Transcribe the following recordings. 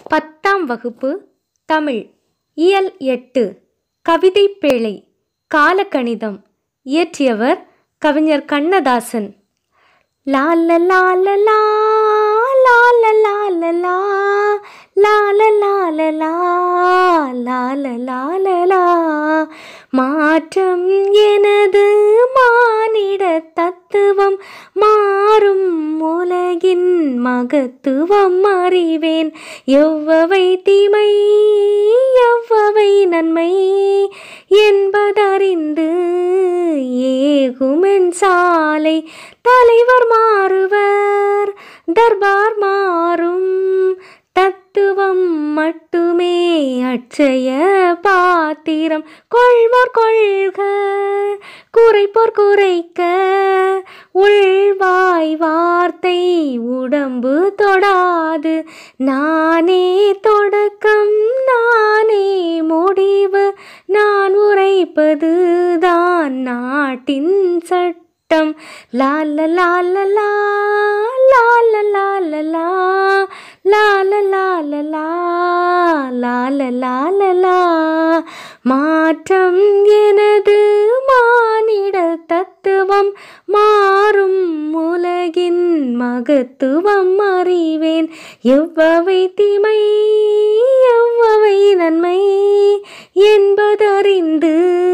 பத்தாம் வகுப்பு தமிழ் இயல் எட்டு கவிதை பேழை காலக்கணிதம் இயற்றியவர் கவிஞர் கண்ணதாசன் லால லால லா லால லால லா லால லால லா லால லால லா மாற்றம் எனது மானிட தத்துவம் மாறும் உலகின் மகத்துவம் அறிவேன் எவ்வவை தீமை எவ்வவை நன்மை என்பதறிந்து ஏகுமென் சாலை தலைவர் மாறுவர் தர்பார் மாறும் தத்துவம் மட்டுமே அட்சய பாத்திரம் கொள்வோர் கொள்க குறைப்போர் குறைக்க உள்வாய் வார்த்தை உடம்பு தொடாது நானே தொடக்கம் நானே முடிவு நான் உரைப்பது தான் நாட்டின் சட்டம் லால லால லா லால லால லா லால லால லா லால லால லா மாற்றம் எனது மானிட தத்துவம் மாறும் உலகின் மகத்துவம் அறிவேன் எவ்வவை தீமை எவ்வவை நன்மை என்பதறிந்து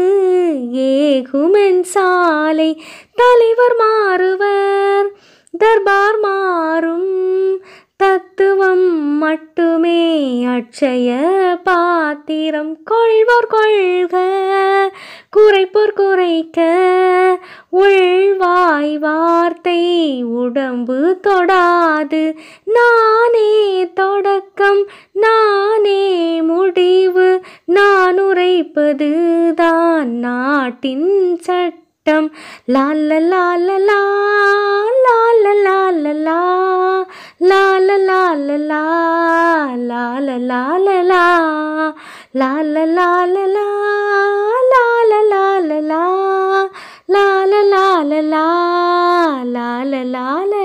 ஏகுமென் சாலை தலைவர் மாறுவர் தர்பார் மாறும் தத்துவம் மட்டுமே அட்சய பாத்திரம் கொள்வோர் கொள்க குறைப்போர் குறைக்க உள்வாய் வார்த்தை உடம்பு தொடாது நானே தொடக்கம் நானே முடிவு நான் உரைப்பது தான் நாட்டின் சட்டம் லால லால லா லால லால லா லால லால லா லால லால லா லால லால லா லால லால லா லால லால லா லால லால